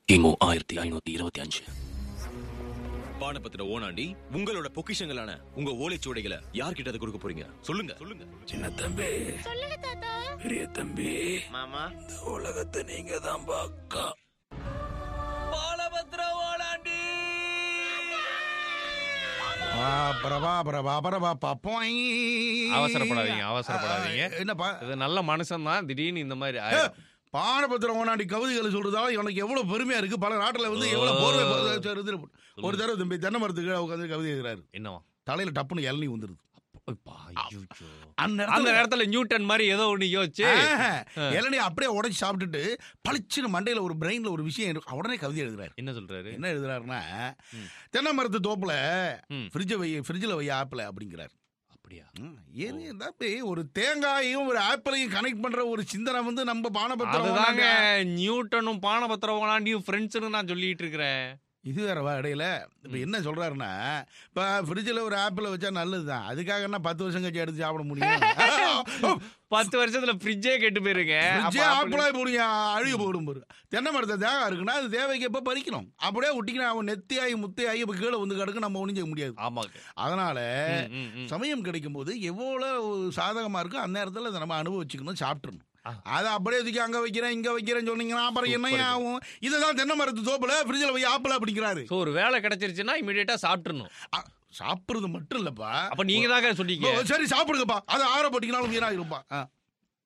கிமு ஆயிரத்தி ஐநூத்தி இருபத்தி அஞ்சு பானபத்திர ஓனாண்டி உங்களோட பொக்கிஷங்களான உங்க ஓலைச்சுவடைகளை யார்கிட்ட அதை கொடுக்க போறீங்க சொல்லுங்க சொல்லுங்க சின்ன தம்பி சொல்லுங்க தாத்தா பெரிய தம்பி மாமா இந்த உலகத்தை நீங்க தான் பாக்கா பாலபத்திர ஓனாண்டி ஆ, பிரபா பிரபா பிரபா பாப்போய் அவசரப்படாதீங்க, அவசரப்படாதீங்க. என்னப்பா இது நல்ல மனுஷன் தான் திடீர்னு இந்த மாதிரி ஏ, ஆயிடும். பானபத்திரம் ஓனாண்டி கவிதைகளை சொல்றதால எனக்கு எவ்வளவு பெருமையா இருக்கு பல நாட்டுல வந்து எவ்வளவு போர்வை போர்வை இருந்து ஒரு தடவை தம்பி தென்னை மரத்துக்கு உட்காந்து கவிதை எழுதுறாரு என்னவா தலையில டப்புன்னு இளநீ வந்துருது அப்பா, ஐயோ. அந்த அந்த நேரத்துல நேரத்துல நியூட்டன் மாதிரி ஏதோ ஒண்ணு யோசிச்சு இளநீ அப்படியே உடைச்சு சாப்பிட்டுட்டு பளிச்சுன்னு மண்டையில ஒரு பிரெயின்ல ஒரு விஷயம் இருக்கு. உடனே கவிதை எழுதுறாரு என்ன சொல்றாரு என்ன எழுதுறாருன்னா தென்னை மரத்து தோப்புல ம். ஃப்ரிட்ஜை வை ஃப்ரிட்ஜில் வை ஆப்பிள் அப்படிங்கிறார் அப்படியா ம், ஏன் தம்பி ஒரு தேங்காயையும் ஒரு ஆப்பிளையும் கனெக்ட் பண்ற ஒரு சிந்தனை வந்து நம்ம பானபத்திரம் அதுதாங்க ஓனாண்டி- நியூட்டனும் பானபத்திரம் ஓனாண்டியும் ஃப்ரெண்ட்ஸ்னு நான் சொல்லிட்டு இருக்கிறேன் இது வேறவா இடையில இப்ப என்ன சொல்றாருன்னா இப்ப ஃப்ரிட்ஜில் ஒரு ஆப்பிள் வச்சா நல்லதுதான் அதுக்காக என்ன பத்து வருஷம் கழிச்சு எடுத்து சாப்பிட முடியும் பத்து வருஷத்துல ஃப்ரிட்ஜே கெட்டு போயிருங்க ஃப்ரிட்ஜே ஆப்பிளாய் போடுங்க அழுகி போடும் பாரு தென்னை மரத்தை தேங்காய் இருக்குன்னா அது தேவைக்கு எப்ப பறிக்கணும் அப்படியே விட்டிங்கன்னா அவன் நெத்தியாகி முத்தையாகி இப்ப கீழே வந்து கிடக்கு நம்ம ஒணிஞ்சிக்க முடியாது ஆமாங்க அதனால ம், ம், ம். சமயம் கிடைக்கும் போது எவ்வளவு சாதகமா இருக்கோ அந்த நேரத்துல அதை நம்ம அனுபவிச்சுக்கணும் சாப்பிட்டுறணும் ஆ. அதை அப்படியே தூக்கி அங்க வைக்கிறேன் இங்க வைக்கிறேன்னு சொன்னீங்கன்னா அப்புறம் என்ன சூப்பருங்க. ஆகும் இதுதான் தென்னை மரத்து தோப்புல ஃப்ரிட்ஜில் போய் ஆப்பிள் அப்படிங்கிறாரு சோ ஒரு வேலை கிடைச்சிருச்சுன்னா இமிடியேட்டா சாப்பிட்டுறணும் அ, சாப்பிடுறது மட்டும் இல்லப்பா அப்ப நீங்க தாங்க சொன்னீங்க ஓ, சரி சாப்பிடுங்கப்பா அது ஆற போட்டீங்கனாலும் வீணா இருப்பா